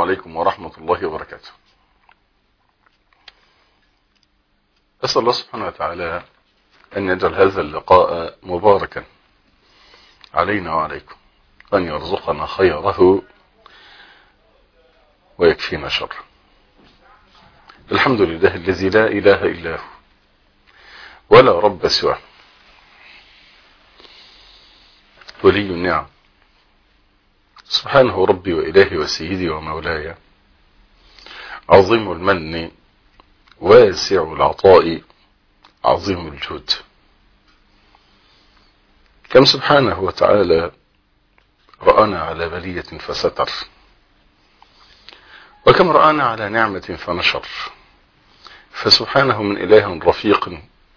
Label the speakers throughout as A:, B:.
A: عليكم ورحمة الله وبركاته أسأل الله سبحانه وتعالى أن يجعل هذا اللقاء مباركا علينا وعليكم أن يرزقنا خيره ويكفينا شره الحمد لله الذي لا إله إلا هو ولا رب سواه ولي النعم سبحانه ربي وإلهي وسيدي ومولاي عظيم المن واسع العطاء عظيم الجود كم سبحانه وتعالى رآنا على بلية فستر وكم رآنا على نعمة فنشر فسبحانه من إله رفيق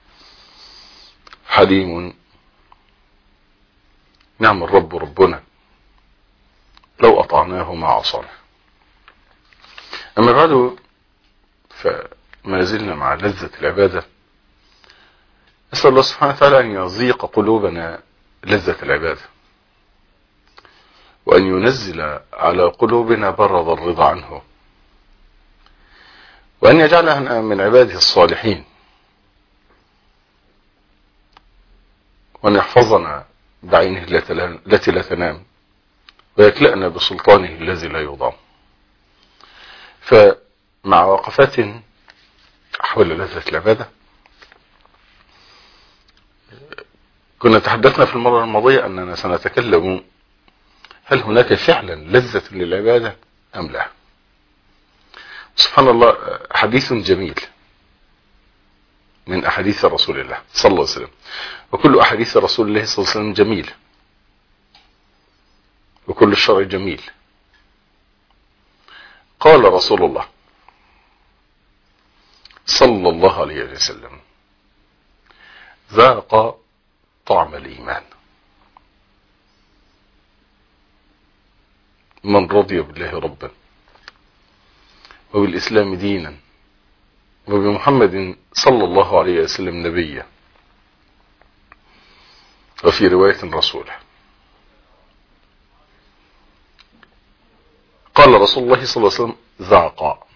A: حليم نعم الرب ربنا لو أطعناه ما عصانا أما بعد فما زلنا مع لذة العبادة أسأل الله سبحانه وتعالى أن يضيق قلوبنا لذة العبادة وأن ينزل على قلوبنا برد الرضا عنه وأن يجعلنا من عباده الصالحين وأن يحفظنا بعينه التي لا تنام ويكلأنا بسلطانه الذي لا يضام فمع وقفات حول لذة العبادة كنا تحدثنا في المرة الماضية أننا سنتكلم هل هناك فعلا لذة للعبادة أم لا سبحان الله حديث جميل من أحاديث رسول الله صلى الله عليه وسلم وكل أحاديث رسول الله صلى الله عليه وسلم جميل وكل الشرع جميل قال رسول الله صلى الله عليه وسلم ذاق طعم الإيمان من رضي بالله ربا وبالإسلام دينا وبمحمد صلى الله عليه وسلم نبيا وفي رواية رسوله قال رسول الله صلى الله عليه وسلم ذاق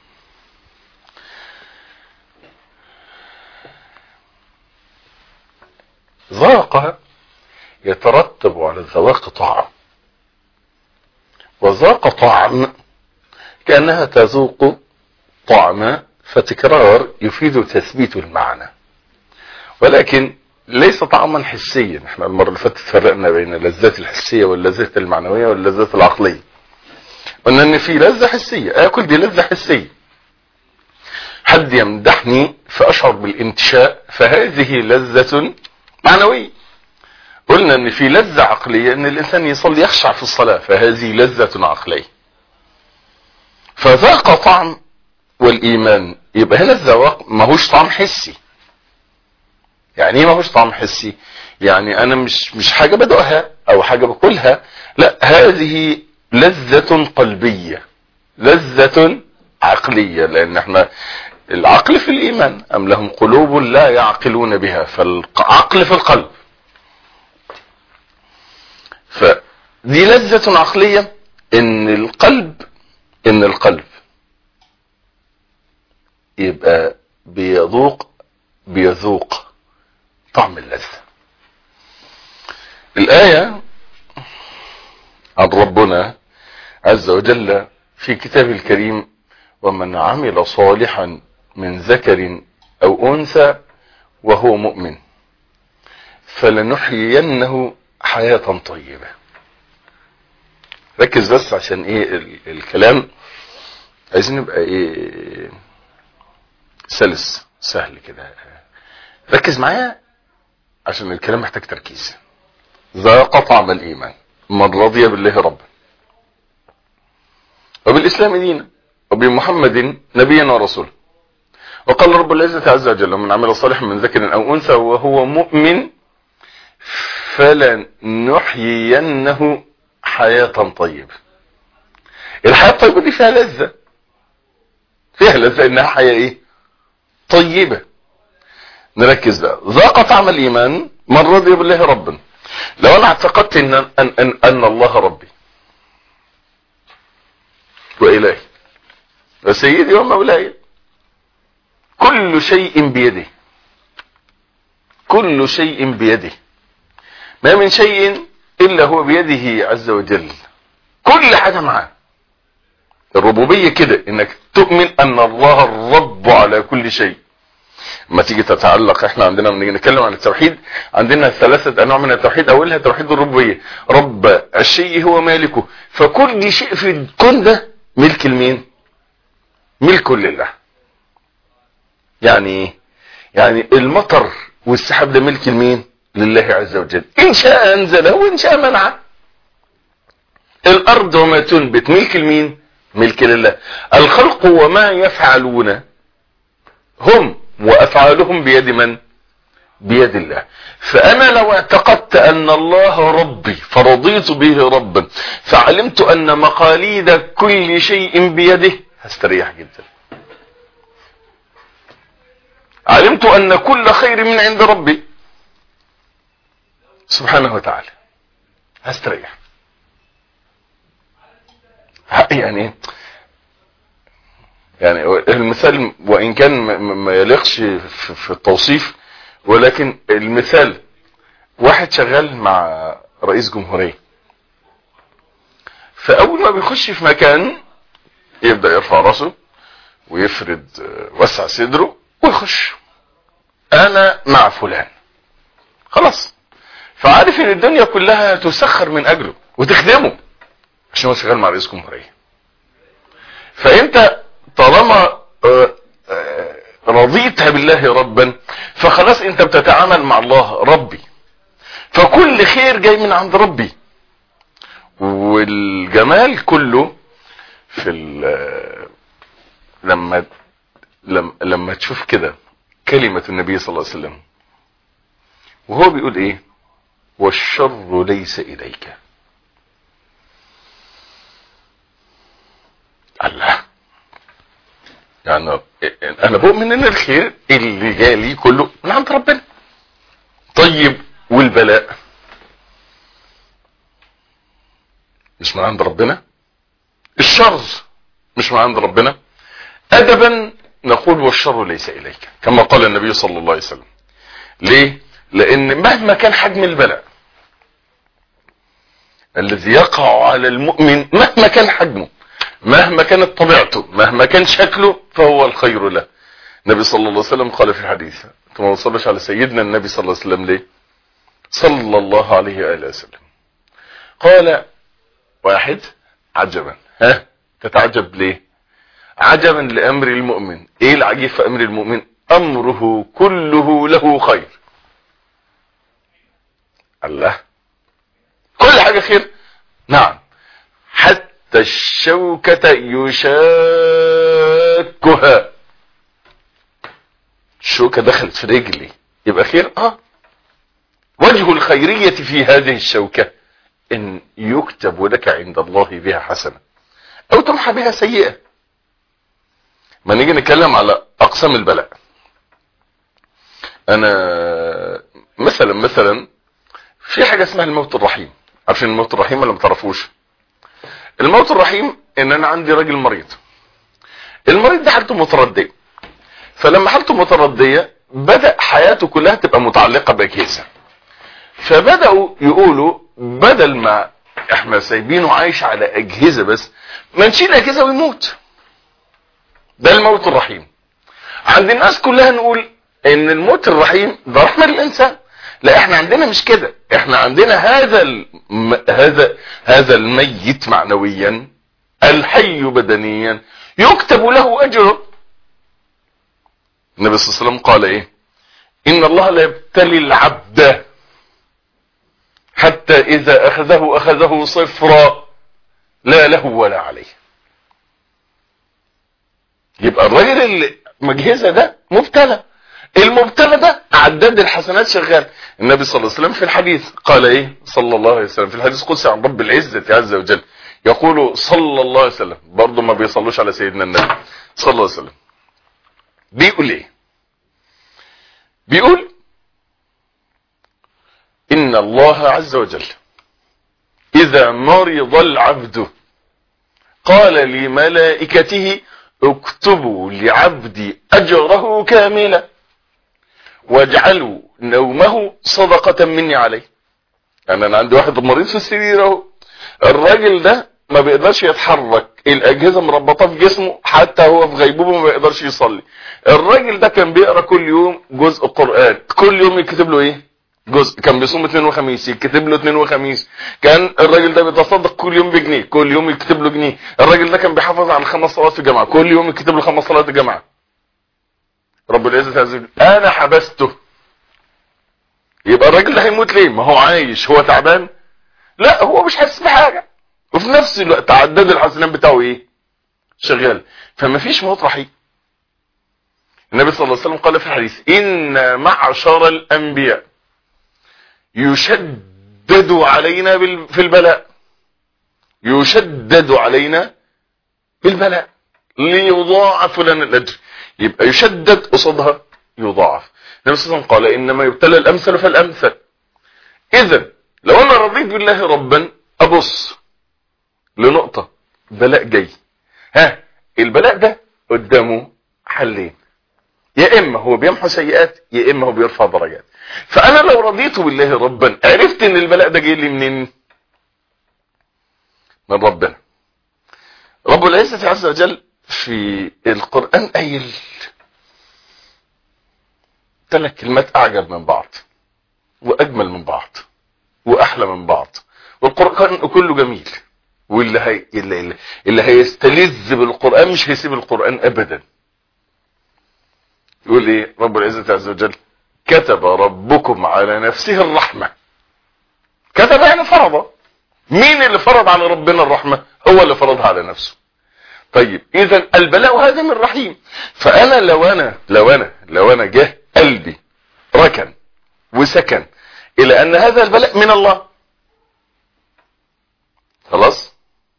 A: ذاق يترتب على الذواق طعم وذاق طعم كأنها تذوق طعم فتكرار يفيد تثبيت المعنى ولكن ليس طعما حسيا احنا المرة اللي فاتت فرقنا بين اللذات الحسية واللذات المعنوية واللذات العقلية قلنا ان في لذة حسية اكل دي لذة حسية حد يمدحني فاشعر بالانتشاء فهذه لذة معنوية قلنا ان في لذة عقلية ان الانسان يصلي يخشع في الصلاة فهذه لذة عقلية فذاق طعم والايمان يبقى هنا الذواق ماهوش طعم حسي يعني ايه ماهوش طعم حسي يعني انا مش مش حاجة بدوقها او حاجة باكلها لا هذه لذة قلبية لذة عقلية لان احنا العقل في الايمان ام لهم قلوب لا يعقلون بها فالعقل في القلب فدي لذة عقلية ان القلب ان القلب يبقى بيذوق بيذوق طعم اللذة الآية عن ربنا عز وجل في كتاب الكريم ومن عمل صالحا من ذكر أو أنثى وهو مؤمن فلنحيينه حياة طيبة ركز بس عشان ايه الكلام عايزين نبقى ايه سلس سهل كده ركز معايا عشان الكلام محتاج تركيز ذاق طعم الايمان من رضي بالله ربا وبالاسلام دينا وبمحمد نبيا ورسولا وقال رب العزة عز وجل من عمل صالحا من ذكر او انثى وهو مؤمن فلنحيينه حياة طيبة الحياة الطيبة دي فيها لذة فيها لذة انها حياة ايه طيبة نركز بقى ذاق طعم الايمان من رضي بالله ربا لو انا اعتقدت ان ان ان, أن الله ربي والهي وسيدي ومولاي كل شيء بيده كل شيء بيده ما من شيء الا هو بيده عز وجل كل حاجة معاه الربوبية كده انك تؤمن ان الله الرب على كل شيء ما تيجي تتعلق احنا عندنا لما نيجي نتكلم عن التوحيد عندنا ثلاثة انواع من التوحيد اولها توحيد الربوبية رب الشيء هو مالكه فكل شيء في الكون ده ملك المين ملك لله يعني ايه يعني المطر والسحاب ده ملك المين لله عز وجل ان شاء انزله وان شاء منعه الارض وما تنبت ملك المين ملك لله الخلق وما يفعلون هم وافعالهم بيد من بيد الله فانا لو اعتقدت ان الله ربي فرضيت به ربا فعلمت ان مقاليد كل شيء بيده هستريح جدا علمت ان كل خير من عند ربي سبحانه وتعالى هستريح يعني يعني المثال وان كان ما يليقش في التوصيف ولكن المثال واحد شغال مع رئيس جمهورية فاول ما بيخش في مكان يبدأ يرفع راسه ويفرد وسع صدره ويخش انا مع فلان خلاص فعارف ان الدنيا كلها تسخر من اجله وتخدمه عشان هو شغال مع رئيس جمهورية فانت طالما رضيتها بالله ربا فخلاص انت بتتعامل مع الله ربي فكل خير جاي من عند ربي والجمال كله في لما لما لما تشوف كده كلمة النبي صلى الله عليه وسلم وهو بيقول ايه والشر ليس اليك الله يعني انا بؤمن ان الخير اللي جالي كله من عند ربنا طيب والبلاء مش من عند ربنا الشر مش من عند ربنا ادبا نقول والشر ليس اليك كما قال النبي صلى الله عليه وسلم ليه لان مهما كان حجم البلاء الذي يقع على المؤمن مهما كان حجمه مهما كانت طبيعته مهما كان شكله فهو الخير له النبي صلى الله عليه وسلم قال في الحديث انت ما وصلش على سيدنا النبي صلى الله عليه وسلم ليه صلى الله عليه وآله وسلم قال واحد عجبا ها تتعجب ليه عجبا لأمر المؤمن ايه العجيب في أمر المؤمن أمره كله له خير الله كل حاجة خير نعم حتى الشوكة يشاكها الشوكة دخلت في رجلي يبقى خير اه وجه الخيرية في هذه الشوكة ان يكتب لك عند الله بها حسنة او تمحى بها سيئة ما نيجي نتكلم على اقسام البلاء انا مثلا مثلا في حاجة اسمها الموت الرحيم عارفين الموت الرحيم ولا ما تعرفوش الموت الرحيم ان انا عندي راجل مريض المريض ده حالته متردية فلما حالته متردية بدأ حياته كلها تبقى متعلقة بأجهزة فبدأوا يقولوا بدل ما احنا سايبينه عايش على اجهزة بس ما نشيل اجهزة ويموت ده الموت الرحيم عند الناس كلها نقول ان الموت الرحيم ده رحمة للانسان لا احنا عندنا مش كده احنا عندنا هذا الم... هذا هذا الميت معنويا الحي بدنيا يكتب له اجره النبي صلى الله عليه وسلم قال ايه ان الله لا يبتلي العبد حتى اذا اخذه اخذه صفرا لا له ولا عليه يبقى الراجل اللي مجهزه ده مبتلى المبتلى ده عداد الحسنات شغال النبي صلى الله عليه وسلم في الحديث قال ايه صلى الله عليه وسلم في الحديث القدسي عن رب العزة عز وجل يقول صلى الله عليه وسلم برضه ما بيصلوش على سيدنا النبي صلى الله عليه وسلم بيقول ايه بيقول ان الله عز وجل اذا مرض العبد قال لملائكته اكتبوا لعبدي اجره كاملا واجعلوا نومه صدقة مني عليه يعني انا عندي واحد مريض في السرير اهو الراجل ده ما بيقدرش يتحرك الاجهزة مربطة في جسمه حتى هو في غيبوبة ما بيقدرش يصلي الراجل ده كان بيقرا كل يوم جزء قرآن كل يوم يكتب له ايه جزء كان بيصوم اثنين وخميس يكتب له اثنين وخميس كان الراجل ده بيتصدق كل يوم بجنيه كل يوم يكتب له جنيه الراجل ده كان بيحافظ على الخمس صلوات في الجامعه كل يوم يكتب له خمس صلوات في الجامعه رب العزه عز وجل انا حبسته يبقى الراجل ده هيموت ليه ما هو عايش هو تعبان لا هو مش حاسس بحاجه وفي نفس الوقت عداد الحسنات بتاعه ايه شغال فما فيش موت رحيم النبي صلى الله عليه وسلم قال في الحديث ان معشر الانبياء يشدد علينا في البلاء يشدد علينا بالبلاء ليضاعف لنا الاجر يبقى يشدد قصادها يضاعف النبي صلى الله عليه وسلم قال انما يبتلى الامثل فالامثل اذا لو انا رضيت بالله ربا ابص لنقطة بلاء جاي ها البلاء ده قدامه حلين يا اما هو بيمحو سيئات يا اما هو بيرفع درجات فانا لو رضيت بالله ربا عرفت ان البلاء ده جاي لي منين من ربنا رب العزة عز وجل في القرآن قايل ثلاث كلمات اعجب من بعض واجمل من بعض واحلى من بعض والقرآن كله جميل واللي هي اللي, اللي هيستلذ بالقرآن مش هيسيب القرآن ابدا يقول ايه رب العزة عز وجل كتب ربكم على نفسه الرحمة كتب يعني فرض مين اللي فرض على ربنا الرحمة هو اللي فرضها على نفسه طيب اذا البلاء هذا من رحيم فانا لو انا لو انا لو انا جه قلبي ركن وسكن الى ان هذا البلاء من الله خلاص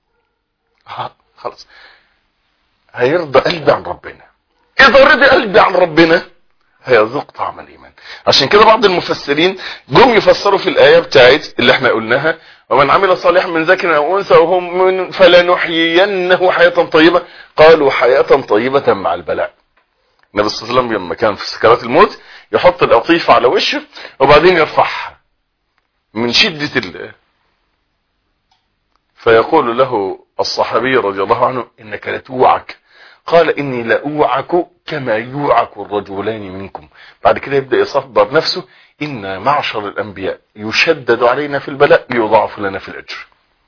A: خلاص هيرضى قلبي عن ربنا اذا رضي قلبي عن ربنا هيذوق طعم الايمان عشان كده بعض المفسرين جم يفسروا في الايه بتاعت اللي احنا قلناها ومن عمل صالحا من ذكر او انثى وهم من فلنحيينه حياه طيبه قالوا حياه طيبه مع البلاء النبي صلى الله عليه وسلم لما كان في سكرات الموت يحط القطيفه على وشه وبعدين يرفعها من شده ال فيقول له الصحابي رضي الله عنه انك لتوعك قال اني لاوعك كما يوعك الرجلان منكم بعد كده يبدأ يصبر نفسه ان معشر الانبياء يشدد علينا في البلاء ليضاعف لنا في الاجر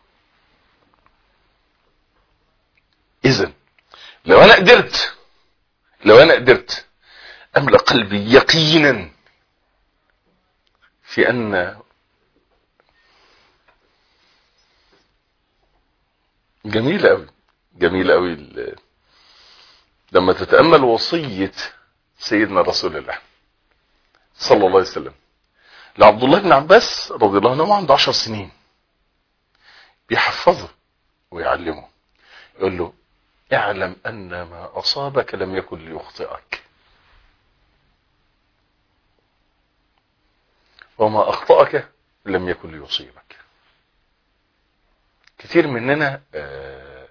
A: اذا لو انا قدرت لو انا قدرت املأ قلبي يقينا في ان جميل قوي جميل قوي لما تتأمل وصية سيدنا رسول الله صلى الله عليه وسلم لعبد الله بن عباس رضي الله عنه عنده عشر سنين بيحفظه ويعلمه يقول له اعلم ان ما اصابك لم يكن ليخطئك وما اخطأك لم يكن ليصيبك كتير مننا آه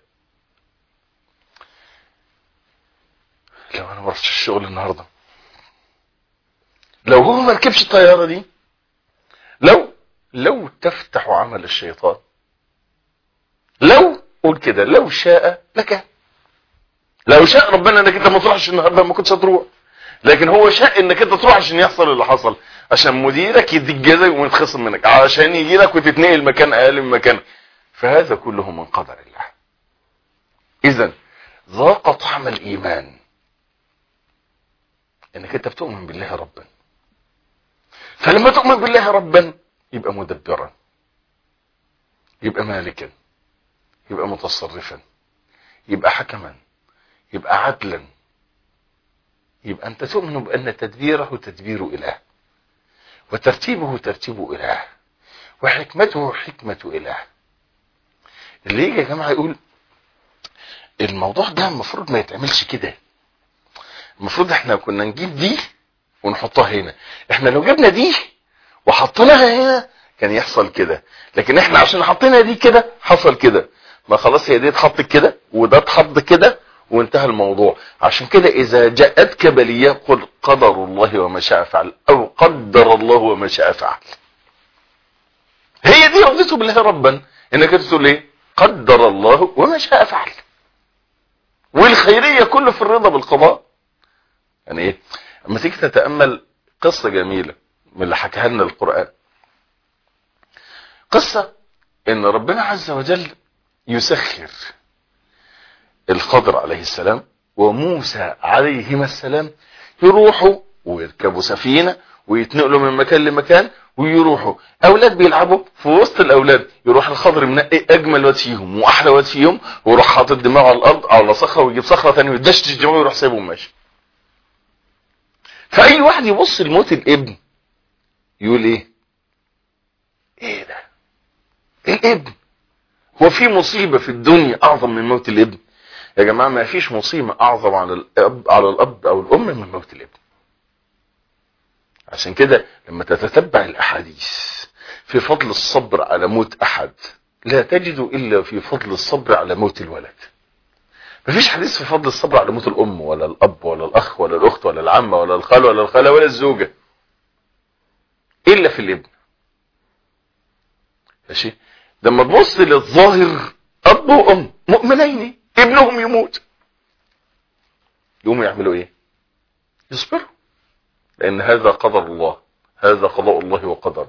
A: لو انا ما رحتش الشغل النهارده لو هو ما ركبش الطياره دي لو لو تفتح عمل الشيطان لو قول كده لو شاء لك لو شاء ربنا انك انت ما تروحش النهارده ما كنتش هتروح لكن هو شاء انك انت تروح عشان يحصل اللي حصل عشان مديرك يديك جزاء ويتخصم منك عشان يجي لك وتتنقل مكان اقل من مكانك فهذا كله من قدر الله اذا ذاق طعم الايمان انك انت بتؤمن بالله ربا فلما تؤمن بالله ربا يبقى مدبرا يبقى مالكا يبقى متصرفا يبقى حكما يبقى عدلا يبقى انت تؤمن بان تدبيره تدبير اله وترتيبه ترتيب اله وحكمته حكمة اله اللي يجي يا جماعة يقول الموضوع ده المفروض ما يتعملش كده المفروض احنا كنا نجيب دي ونحطها هنا احنا لو جبنا دي وحطيناها هنا كان يحصل كده لكن احنا عشان حطينا دي كده حصل كده ما خلاص هي دي اتحطت كده وده اتحط كده وانتهى الموضوع عشان كده اذا جاءتك بلية قل قدر الله وما شاء فعل او قدر الله وما شاء فعل هي دي رضيته بالله ربا انك تقول ايه قدر الله وما شاء فعل والخيرية كله في الرضا بالقضاء يعني ايه اما تيجي تتأمل قصة جميلة من اللي حكاها لنا القرآن قصة ان ربنا عز وجل يسخر الخضر عليه السلام وموسى عليهما السلام يروحوا ويركبوا سفينة ويتنقلوا من مكان لمكان ويروحوا اولاد بيلعبوا في وسط الاولاد يروح الخضر منقي اجمل واد فيهم واحلى واد فيهم ويروح حاطط دماغه على الارض او على صخره ويجيب صخره ثانيه ويدشتش دماغه ويروح سايبهم ماشي فاي واحد يبص لموت الابن يقول ايه ايه ده الابن هو في مصيبه في الدنيا اعظم من موت الابن يا جماعه ما فيش مصيبه اعظم على الاب على الاب او الام من موت الابن عشان كده لما تتتبع الاحاديث في فضل الصبر على موت احد لا تجد الا في فضل الصبر على موت الولد مفيش حديث في فضل الصبر على موت الام ولا الاب ولا الاخ ولا الاخت ولا العمه ولا الخال ولا الخاله ولا الزوجه الا في الابن ماشي لما تبص للظاهر اب وام مؤمنين ابنهم يموت يقوموا يعملوا ايه يصبروا لان هذا قدر الله هذا قضاء الله وقدر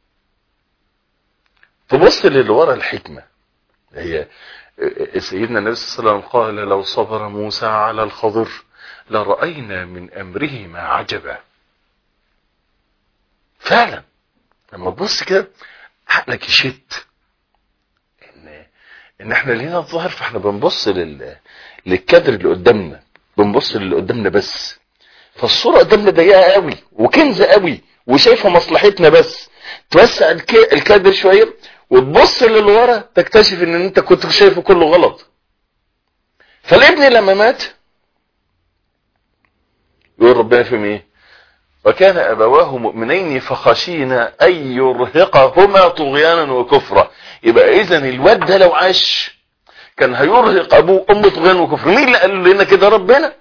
A: تبص للي ورا الحكمة هي سيدنا النبي صلى الله عليه وسلم قال لو صبر موسى على الخضر لرأينا من أمره ما عجبا فعلا لما تبص كده عقلك يشت ان ان احنا لينا الظاهر فاحنا بنبص لل للكادر اللي قدامنا بنبص للي قدامنا بس فالصورة قدامنا ضيقة قوي وكنزة قوي وشايفة مصلحتنا بس توسع الكادر شوية وتبص للي ورا تكتشف ان انت كنت شايفه كله غلط فالابن لما مات يقول ربنا فيهم ايه وكان ابواه مؤمنين فخشينا ان يرهقهما طغيانا وكفرا يبقى اذا الواد ده لو عاش كان هيرهق ابوه امه طغيان وكفر مين اللي قال لنا كده ربنا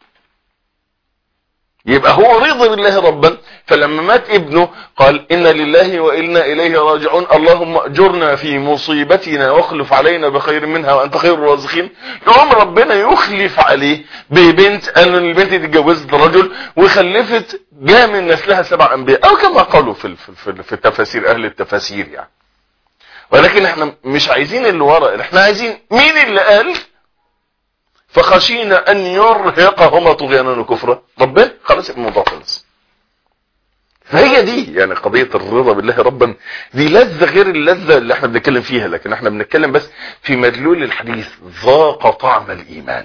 A: يبقى هو رضي بالله ربا فلما مات ابنه قال إن لله وإنا إليه راجعون اللهم أجرنا في مصيبتنا واخلف علينا بخير منها وأنت خير الرازقين يقوم ربنا يخلف عليه ببنت أن البنت دي اتجوزت رجل وخلفت جاء من نسلها سبع أنبياء أو كما قالوا في في في التفاسير أهل التفاسير يعني ولكن احنا مش عايزين اللي ورا احنا عايزين مين اللي قال فخشينا ان يرهقهما طغيانا وكفرا ربنا خلاص الموضوع خلص فهي دي يعني قضية الرضا بالله ربا دي لذة غير اللذة اللي احنا بنتكلم فيها لكن احنا بنتكلم بس في مدلول الحديث ذاق طعم الايمان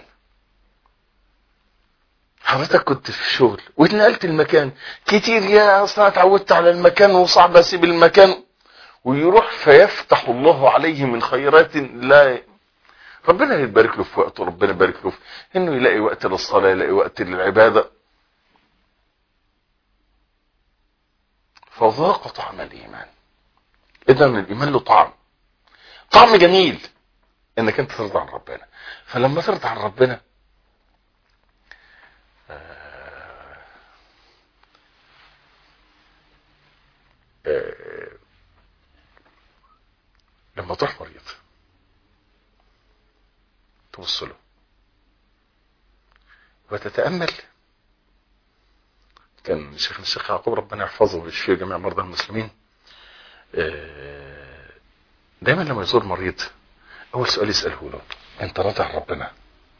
A: حضرتك كنت في شغل واتنقلت المكان كتير يا اصلا اتعودت على المكان وصعب اسيب المكان ويروح فيفتح الله عليه من خيرات لا ربنا يبارك له في وقته ربنا يبارك له في انه يلاقي وقت للصلاة يلاقي وقت للعبادة فذاق طعم الايمان اذا الايمان له طعم طعم جميل انك انت ترضى عن ربنا فلما ترضى عن ربنا آه آه لما تروح مريض تبص له وتتأمل كان شيخ الشيخ يعقوب ربنا يحفظه ويشفيه جميع مرضى المسلمين دايما لما يزور مريض اول سؤال يسأله له انت راضي عن ربنا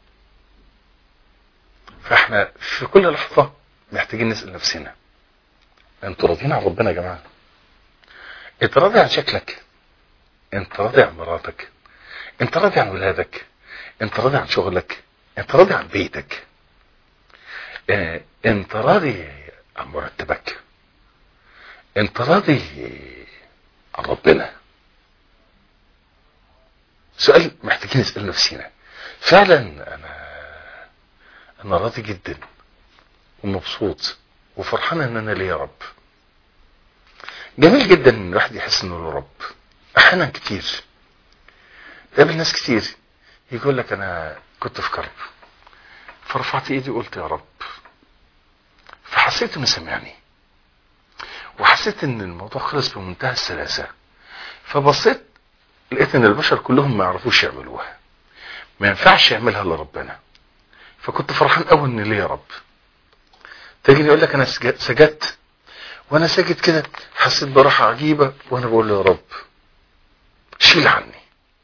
A: فاحنا في كل لحظة محتاجين نسأل نفسنا انتوا راضيين عن ربنا يا جماعة انت راضي عن شكلك انت راضي عن مراتك انت راضي عن ولادك انت راضي عن شغلك انت راضي عن بيتك اه انت راضي عن مرتبك انت راضي عن ربنا سؤال محتاجين نسأل نفسنا فعلا انا انا راضي جدا ومبسوط وفرحان ان انا ليا رب جميل جدا ان الواحد يحس انه له رب احيانا كتير قابل ناس كتير يقول لك انا كنت في كرب فرفعت ايدي وقلت يا رب فحسيت انه سمعني وحسيت ان الموضوع خلص بمنتهى السلاسة فبصيت لقيت ان البشر كلهم ما يعرفوش يعملوها ما ينفعش يعملها الا ربنا فكنت فرحان قوي ان ليه يا رب تجي يقول لك انا سجدت وانا ساجد كده حسيت براحه عجيبه وانا بقول له يا رب شيل عني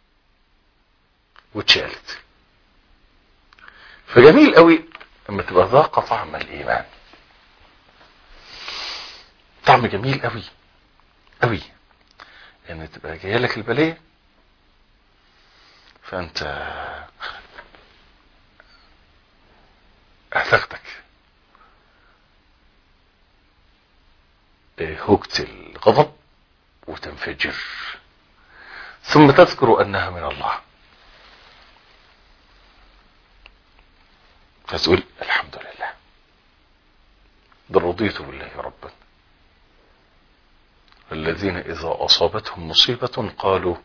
A: واتشالت فجميل قوي لما تبقى ذاق طعم الايمان طعم جميل قوي قوي يعني تبقى جايه لك البليه فانت هتاخدك هوجة الغضب وتنفجر ثم تذكر انها من الله فتقول الحمد لله بل رضيت بالله ربا الذين اذا اصابتهم مصيبة قالوا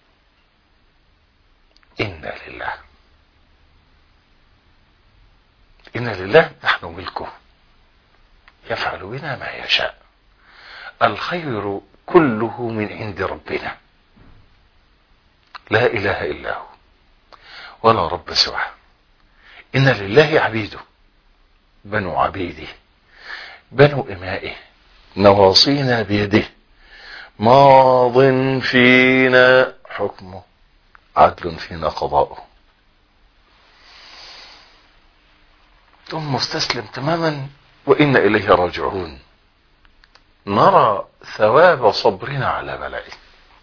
A: انا لله انا لله نحن ملكه يفعل بنا ما يشاء الخير كله من عند ربنا لا اله الا هو ولا رب سواه ان لله عبيده بنو عبيده بنو امائه نواصينا بيده ماض فينا حكمه عدل فينا قضاؤه ثم مستسلم تماما وإنا إليه راجعون نرى ثواب صبرنا على بلائه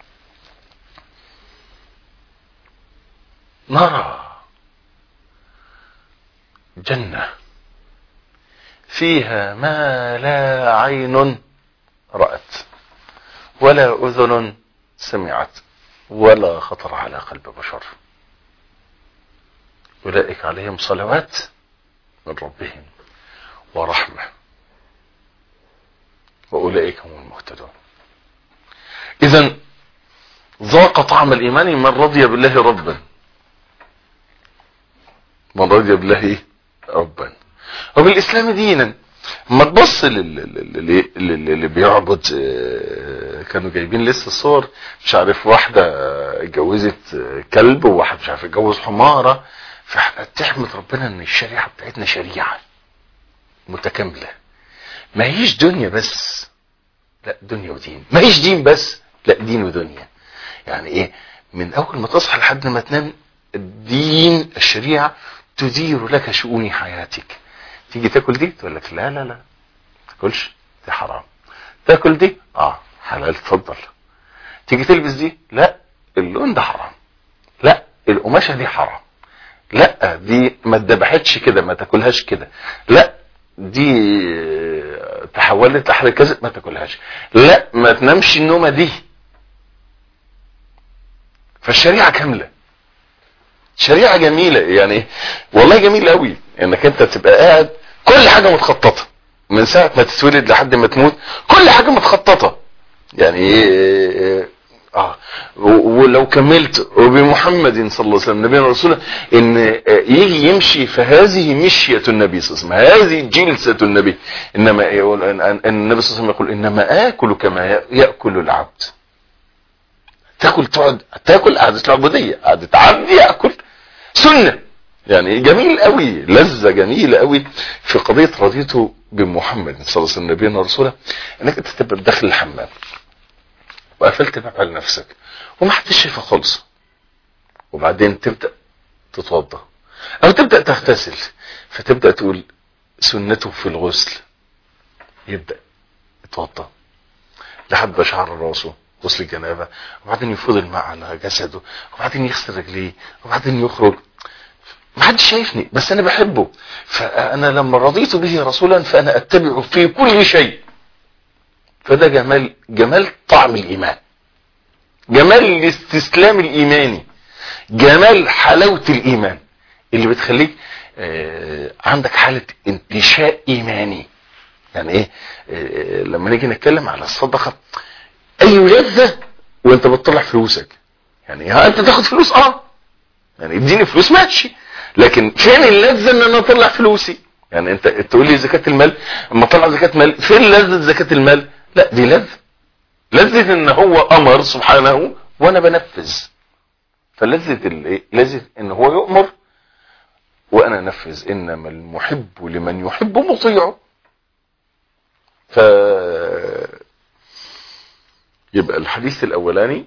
A: نرى جنة فيها ما لا عين رأت ولا أذن سمعت ولا خطر على قلب بشر أولئك عليهم صلوات من ربهم ورحمة وأولئك هم المهتدون إذا ذاق طعم الإيمان من رضي بالله ربا من رضي بالله ربا وبالإسلام دينا ما تبص للي, اللي بيعبد كانوا جايبين لسه الصور مش عارف واحدة اتجوزت كلب وواحد مش عارف اتجوز حمارة فاحنا تحمد ربنا ان الشريعة بتاعتنا شريعة متكاملة ما هيش دنيا بس لا دنيا ودين ما هيش دين بس لا دين ودنيا يعني ايه من اول ما تصحى لحد ما تنام الدين الشريعة تدير لك شؤون حياتك تيجي تاكل دي تقول لك لا لا لا تاكلش دي حرام تاكل دي اه حلال اتفضل تيجي تلبس دي لا اللون ده حرام لا القماشه دي حرام لا دي ما اتذبحتش كده ما تاكلهاش كده لا دي تحولت لحم كذا ما تاكلهاش لا ما تنامش النومه دي فالشريعه كامله شريعه جميله يعني والله جميل قوي انك انت تبقى قاعد كل حاجه متخططه من ساعه ما تتولد لحد ما تموت كل حاجه متخططه يعني ايه اه ولو كملت وبمحمد صلى الله عليه وسلم نبينا ورسوله ان يجي يمشي فهذه مشية النبي صلى الله عليه وسلم هذه جلسة النبي انما يقول النبي صلى الله عليه وسلم يقول انما اكل كما ياكل العبد تاكل تقعد تاكل قعدة العبودية قعدة عبد ياكل سنة يعني جميل قوي لذة جميلة قوي في قضية رضيته بمحمد صلى الله عليه وسلم نبينا ورسوله انك انت تبقى داخل الحمام وقفلت باب على نفسك وما حدش شايفها خالص وبعدين تبدا تتوضا او تبدا تغتسل فتبدا تقول سنته في الغسل يبدا يتوضا لحد ما شعر راسه غسل الجنابه وبعدين يفوض الماء على جسده وبعدين يغسل رجليه وبعدين يخرج ما حدش شايفني بس انا بحبه فانا لما رضيت به رسولا فانا اتبعه في كل شيء فده جمال جمال طعم الايمان جمال الاستسلام الايماني جمال حلاوة الايمان اللي بتخليك آه عندك حالة انتشاء ايماني يعني ايه آه لما نيجي نتكلم على الصدقة اي لذة وانت بتطلع فلوسك يعني ها انت تاخد فلوس اه يعني اديني فلوس ماشي لكن فين اللذة ان انا اطلع فلوسي يعني انت تقول لي زكاة المال اما اطلع زكاة مال فين لذة زكاة المال لا دي لذة لذة ان هو امر سبحانه وانا بنفذ فلذة الايه لذة ان هو يؤمر وانا انفذ انما المحب لمن يحب مطيعه ف يبقى الحديث الاولاني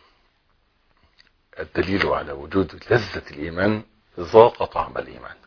A: الدليل على وجود لذة الايمان ذاق طعم الايمان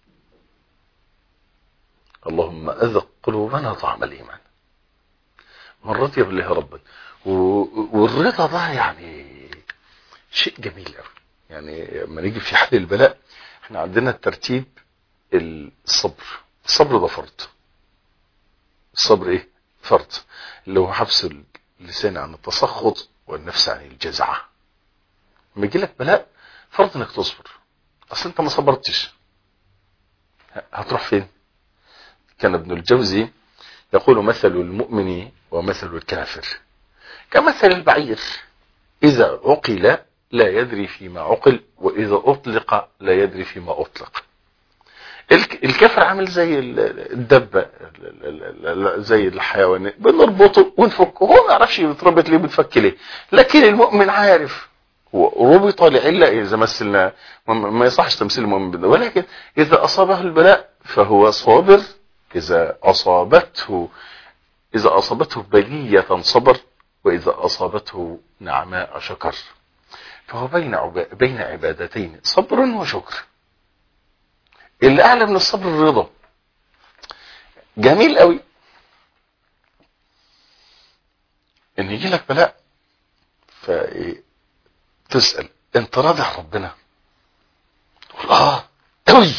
A: اللهم اذق قلوبنا طعم الايمان من رضي بالله ربا والرضا ده يعني شيء جميل قوي يعني لما نيجي في حال البلاء احنا عندنا الترتيب الصبر الصبر ده فرض الصبر ايه فرض اللي هو حبس اللسان عن التسخط والنفس عن الجزع لما يجي لك بلاء فرض انك تصبر اصل انت ما صبرتش هتروح فين كان ابن الجوزي يقول مثل المؤمن ومثل الكافر كمثل البعير اذا عقل لا يدري فيما عقل واذا اطلق لا يدري فيما اطلق الكافر عامل زي الدبة زي الحيوان بنربطه ونفكه هو ما يعرفش يتربط ليه بتفك ليه لكن المؤمن عارف ربط لعلة اذا مثلنا ما يصحش تمثيل المؤمن بالله ولكن اذا اصابه البلاء فهو صابر اذا اصابته اذا اصابته بلية صبر واذا اصابته نعماء شكر فهو بين بين عبادتين صبر وشكر اللي اعلى من الصبر الرضا جميل قوي ان يجي لك بلاء فتسال انت راضي عن ربنا تقول اه قوي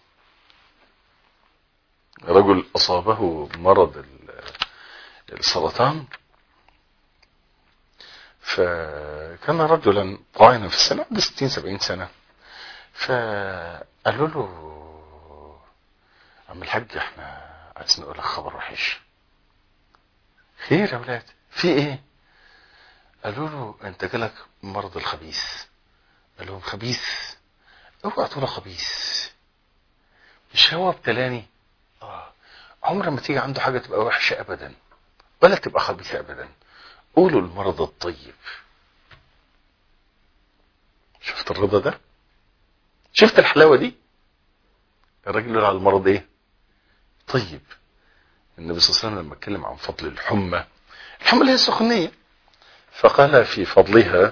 A: رجل اصابه مرض السرطان فكان رجلا طاعنا في السنة عنده 60 70 سنة فقالوا له عم الحاج احنا عايزين نقول لك خبر وحش خير يا ولاد في ايه قالوا له انت جالك مرض الخبيث قال لهم خبيث اوعى تقول خبيث مش هو ابتلاني اه عمر ما تيجي عنده حاجه تبقى وحشه ابدا ولا تبقى خبيثه ابدا قولوا المرض الطيب شفت الرضا ده شفت الحلاوة دي الراجل يقول على المرض ايه طيب النبي صلى الله عليه وسلم لما اتكلم عن فضل الحمى الحمى اللي هي السخونية فقال في فضلها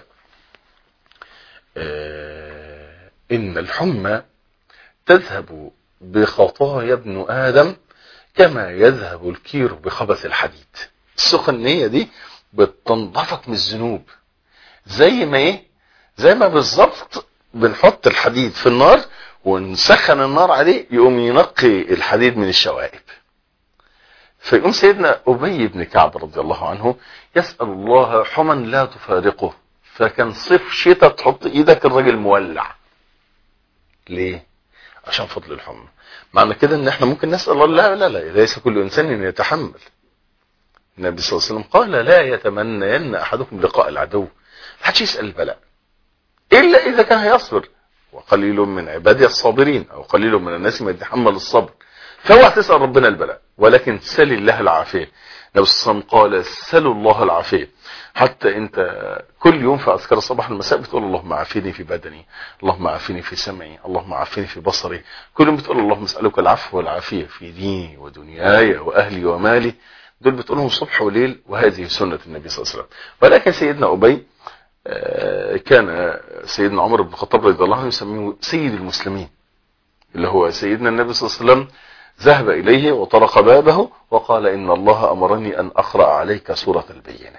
A: آه ان الحمى تذهب بخطايا ابن ادم كما يذهب الكير بخبث الحديد السخونية دي بتنضفك من الذنوب زي ما ايه زي ما بالظبط بنحط الحديد في النار ونسخن النار عليه يقوم ينقي الحديد من الشوائب فيقوم سيدنا ابي بن كعب رضي الله عنه يسال الله حما لا تفارقه فكان صيف شتاء تحط ايدك الراجل مولع ليه عشان فضل الحمى معنى كده ان احنا ممكن نسال الله لا لا لا ليس كل انسان يتحمل النبي صلى الله عليه وسلم قال لا يتمنين احدكم لقاء العدو ما حدش يسال البلاء الا اذا كان هيصبر وقليل من عبادي الصابرين او قليل من الناس من يتحمل الصبر فاوعى تسال ربنا البلاء ولكن سل الله العافيه النبي صلى الله عليه وسلم قال سلوا الله العافيه حتى انت كل يوم في اذكار الصباح والمساء بتقول اللهم عافيني في بدني اللهم عافيني في سمعي اللهم عافيني في بصري كل يوم بتقول اللهم اسالك العفو والعافيه في ديني ودنياي واهلي ومالي دول بتقولهم صبح وليل وهذه سنة النبي صلى الله عليه وسلم ولكن سيدنا أبي كان سيدنا عمر بن الخطاب رضي الله عنه يسميه سيد المسلمين اللي هو سيدنا النبي صلى الله عليه وسلم ذهب إليه وطرق بابه وقال إن الله أمرني أن أقرأ عليك سورة البينة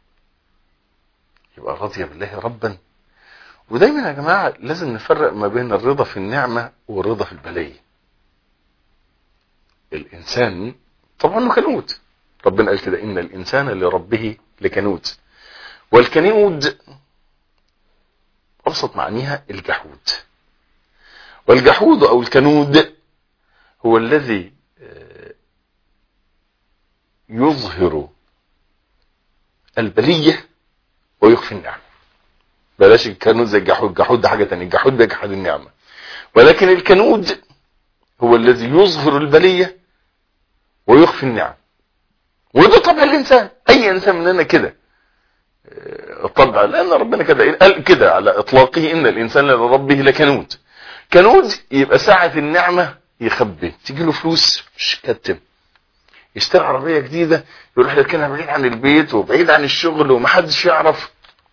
A: يبقى رضي بالله ربا ودايما يا جماعة لازم نفرق ما بين الرضا في النعمة والرضا في البلية الإنسان طبعا كنود ربنا قال كده إن الإنسان لربه لكنود والكنود أبسط معنيها الجحود والجحود أو الكنود هو الذي يظهر البلية ويخفي النعمة بلاش الكنود زي الجحود الجحود ده حاجة تانية الجحود بيجحد النعمة ولكن الكنود هو الذي يظهر البلية ويخفي النعم وده طبع الإنسان أي إنسان مننا كده الطبع لأن ربنا كده قال كده على إطلاقه إن الإنسان لربه لكنود كنود يبقى ساعة النعمة يخبي تيجي له فلوس مش كتب يشتري عربية جديدة يروح يركنها بعيد عن البيت وبعيد عن الشغل ومحدش يعرف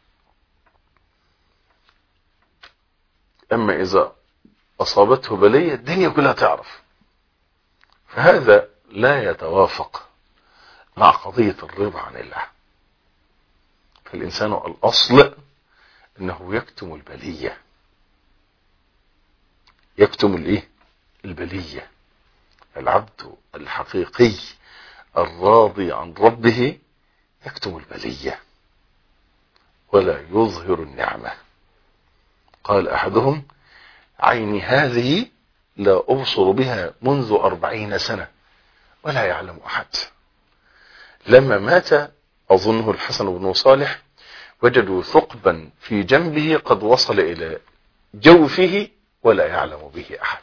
A: أما إذا أصابته بلية الدنيا كلها تعرف فهذا لا يتوافق مع قضية الرضا عن الله فالإنسان الأصل أنه يكتم البلية يكتم الايه البلية العبد الحقيقي الراضي عن ربه يكتم البلية ولا يظهر النعمة قال أحدهم عيني هذه لا أبصر بها منذ أربعين سنة ولا يعلم أحد لما مات أظنه الحسن بن صالح وجدوا ثقبا في جنبه قد وصل إلى جوفه ولا يعلم به أحد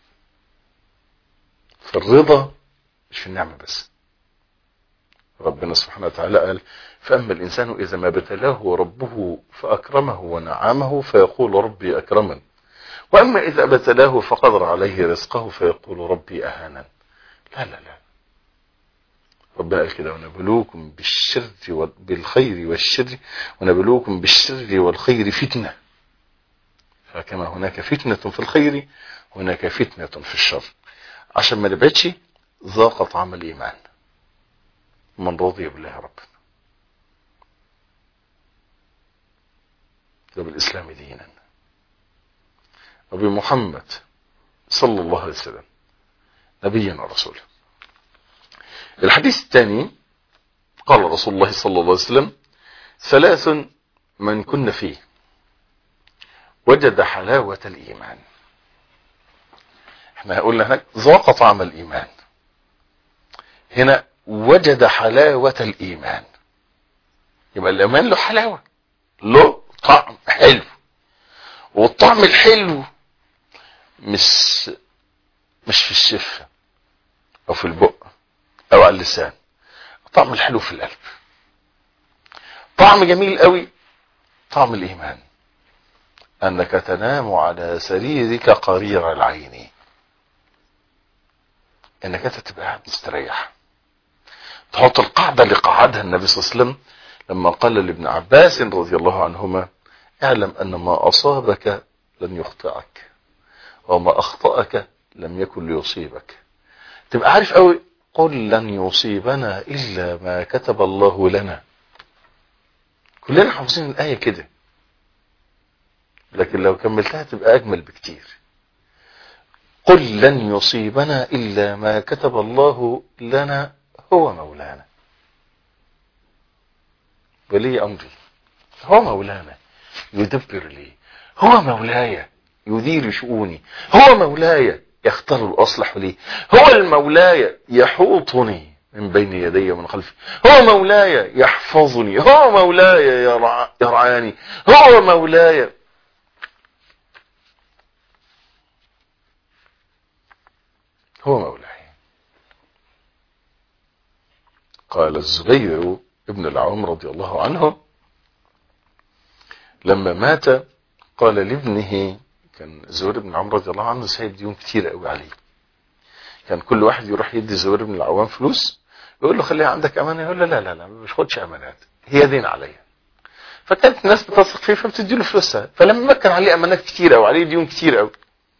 A: فالرضا مش في النعمة بس ربنا سبحانه وتعالى قال فأما الإنسان إذا ما ابتلاه ربه فأكرمه ونعمه فيقول ربي أكرمن وأما إذا ابتلاه فقدر عليه رزقه فيقول ربي أهانا لا لا لا ربنا قال كده ونبلوكم بالشر بالخير والشر ونبلوكم بالشر والخير فتنة فكما هناك فتنة في الخير هناك فتنة في الشر عشان ما نبعدش ذاق طعم الإيمان من رضي بالله ربنا وبالإسلام دينا وبمحمد صلى الله عليه وسلم نبيا ورسولا الحديث الثاني قال رسول الله صلى الله عليه وسلم ثلاث من كن فيه وجد حلاوة الإيمان احنا قلنا هناك ذاق طعم الإيمان هنا وجد حلاوة الإيمان يبقى الإيمان له حلاوة له طعم حلو والطعم الحلو مش مش في الشفة أو في البق أو على اللسان طعم الحلو في القلب طعم جميل قوي طعم الإيمان أنك تنام على سريرك قرير العين أنك أنت تبقى قاعد مستريح تحط القاعدة اللي قعدها النبي صلى الله عليه وسلم لما قال لابن عباس رضي الله عنهما اعلم أن ما أصابك لن يخطئك وما أخطأك لم يكن ليصيبك تبقى عارف قوي قل لن يصيبنا إلا ما كتب الله لنا كلنا حافظين الآية كده لكن لو كملتها تبقى أجمل بكتير قل لن يصيبنا إلا ما كتب الله لنا هو مولانا ولي أمري هو مولانا يدبر لي هو مولاي يدير شؤوني هو مولاي يختار الأصلح لي هو المولاي يحوطني من بين يدي ومن خلفي هو مولاي يحفظني هو مولاي يرع... يرعاني هو مولاي هو مولاي قال الزبير ابن العوام رضي الله عنه لما مات قال لابنه كان زهير بن العوام رضي الله عنه سايب ديون كتير قوي عليه كان كل واحد يروح يدي زهير بن العوام فلوس يقول له خليها عندك امانه يقول له لا لا لا مش خدش امانات هي دين عليا فكانت الناس بتثق فيه فبتدي له فلوسها فلما كان عليه امانات كتير قوي عليه ديون كتير قوي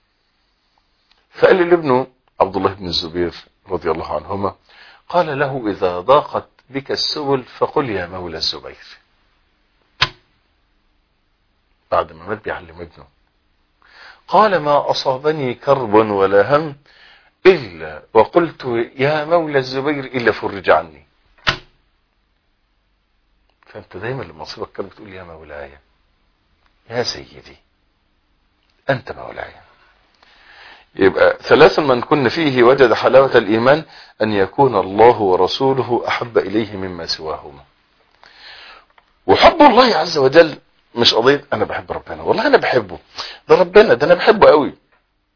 A: فقال لابنه عبد الله بن الزبير رضي الله عنهما قال له اذا ضاقت بك السبل فقل يا مولى الزبير بعد ما مات بيعلم ابنه قال ما أصابني كرب ولا هم إلا وقلت يا مولى الزبير إلا فرج عني فأنت دايما لما أصيبك كرب تقول يا مولاي يا سيدي أنت مولاي يبقى ثلاث من كن فيه وجد حلاوة الإيمان أن يكون الله ورسوله أحب إليه مما سواهما وحب الله عز وجل مش قضية انا بحب ربنا والله انا بحبه ده ربنا ده انا بحبه قوي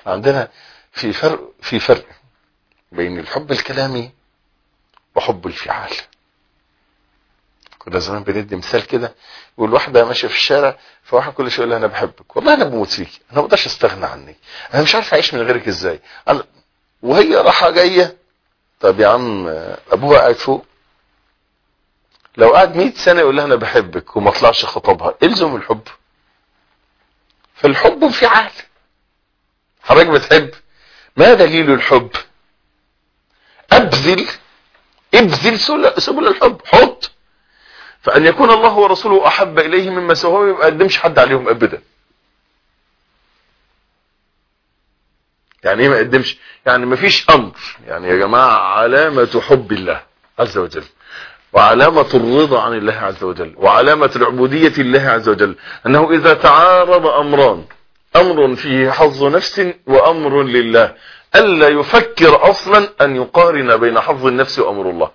A: احنا عندنا في فرق في فرق بين الحب الكلامي وحب الفعال كنا زمان بندي مثال كده يقول واحده ماشيه في الشارع فواحد كل شويه يقول لها انا بحبك والله انا بموت فيك انا ما اقدرش استغنى عنك انا مش عارف اعيش من غيرك ازاي أنا وهي راحه جايه طب يا عم ابوها قاعد فوق لو قعد 100 سنه يقول لها انا بحبك وما طلعش خطبها الزم الحب فالحب انفعال حضرتك بتحب ما دليل الحب ابذل ابذل سبل الحب حط فان يكون الله ورسوله احب اليه مما سواه ما يقدمش حد عليهم ابدا يعني ايه ما يقدمش يعني ما فيش امر يعني يا جماعه علامه حب الله عز وجل وعلامة الرضا عن الله عز وجل وعلامة العبودية الله عز وجل أنه إذا تعارض أمران أمر فيه حظ نفس وأمر لله ألا يفكر أصلا أن يقارن بين حظ النفس وأمر الله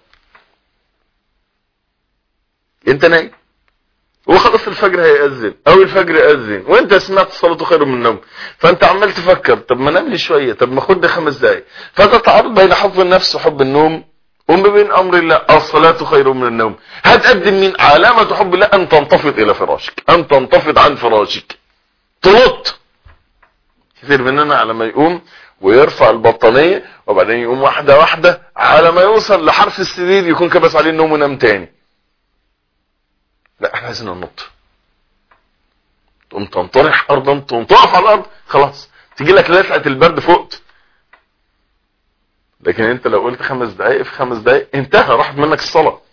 A: أنت نايم وخلاص الفجر هيأذن أو الفجر يأذن وأنت سمعت الصلاة خير من النوم فأنت عمال تفكر طب ما نام لي شوية طب ما خد خمس دقايق فتتعارض بين حظ النفس وحب النوم وما بين امر الله الصلاة خير من النوم هتقدم من علامة حب الله ان تنتفض الى فراشك ان تنتفض عن فراشك تنط كثير مننا على ما يقوم ويرفع البطانية وبعدين يقوم واحدة واحدة على ما يوصل لحرف السرير يكون كبس عليه النوم ونام تاني لا احنا عايزين ننط تقوم تنطرح ارضا تقوم تقف على الارض خلاص تيجي لك لسعة البرد فوقت لكن انت لو قلت خمس دقائق في خمس دقائق انتهى راحت منك الصلاة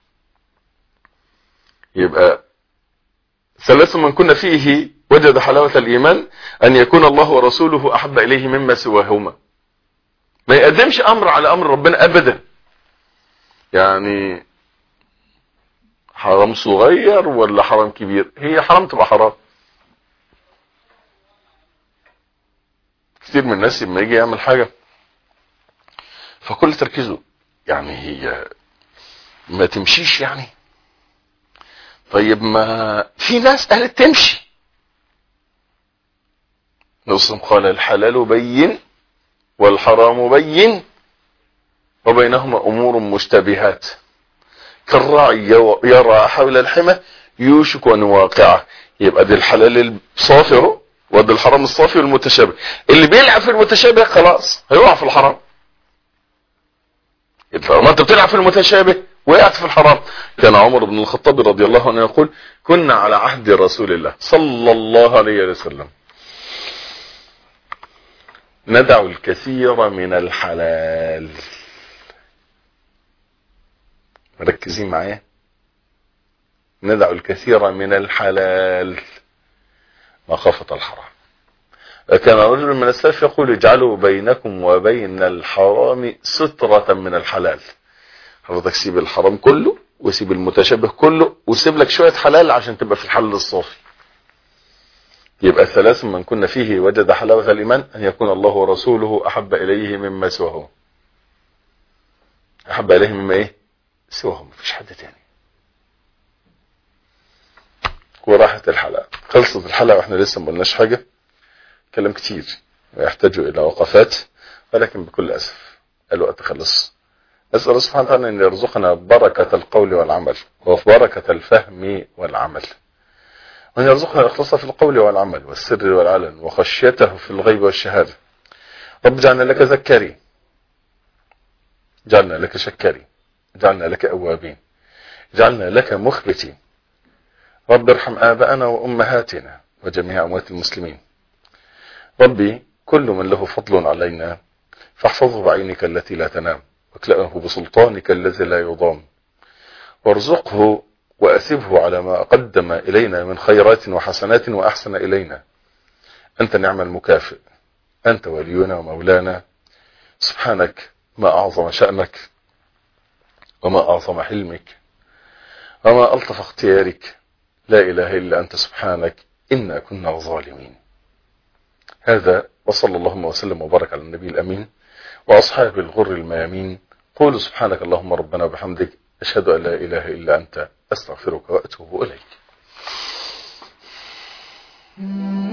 A: يبقى ثلاث من كنا فيه وجد حلاوة الإيمان أن يكون الله ورسوله أحب إليه مما سواهما ما يقدمش أمر على أمر ربنا أبدا يعني حرام صغير ولا حرام كبير هي حرام تبقى حرام كتير من الناس لما يجي يعمل حاجة فكل تركيزه يعني هي ما تمشيش يعني طيب ما في ناس قالت تمشي نصم قال الحلال بين والحرام بين وبينهما امور مشتبهات كالراعي يرى حول الحمى يوشك ان واقعه يبقى دي الحلال الصافي وده الحرام الصافي والمتشابه اللي بيلعب في المتشابه خلاص هيقع في الحرام طالما انت بتلعب في المتشابه وقعت في الحرام كان عمر بن الخطاب رضي الله عنه يقول كنا على عهد رسول الله صلى الله عليه وسلم ندع الكثير من الحلال مركزين معايا ندع الكثير من الحلال مخافة الحرام كان رجل من السلف يقول اجعلوا بينكم وبين الحرام سترة من الحلال حضرتك سيب الحرام كله وسيب المتشابه كله وسيب لك شوية حلال عشان تبقى في الحل الصافي يبقى ثلاث من كنا فيه وجد حلاوة الإيمان أن يكون الله ورسوله أحب إليه مما سواه أحب إليه مما إيه سواه مفيش حد تاني وراحت الحلقة خلصت الحلقة واحنا لسه ما قلناش حاجة كلام كتير ويحتاج إلى وقفات ولكن بكل أسف الوقت خلص نسأل الله سبحانه وتعالى أن يرزقنا بركة القول والعمل وبركة الفهم والعمل وأن يرزقنا الإخلاص في القول والعمل والسر والعلن وخشيته في الغيب والشهادة رب جعلنا لك ذكارين جعلنا لك شكارين جعلنا لك أوابين جعلنا لك مخبتين رب ارحم آباءنا وأمهاتنا وجميع أموات المسلمين ربي كل من له فضل علينا فاحفظه بعينك التي لا تنام واكلأه بسلطانك الذي لا يضام وارزقه وأثبه على ما قدم إلينا من خيرات وحسنات وأحسن إلينا أنت نعم المكافئ أنت ولينا ومولانا سبحانك ما أعظم شأنك وما أعظم حلمك وما ألطف اختيارك لا إله إلا أنت سبحانك إنا كنا ظالمين هذا وصلى اللهم وسلم وبارك على النبي الأمين وأصحاب الغر الميامين قولوا سبحانك اللهم ربنا وبحمدك أشهد أن لا إله إلا أنت أستغفرك وأتوب إليك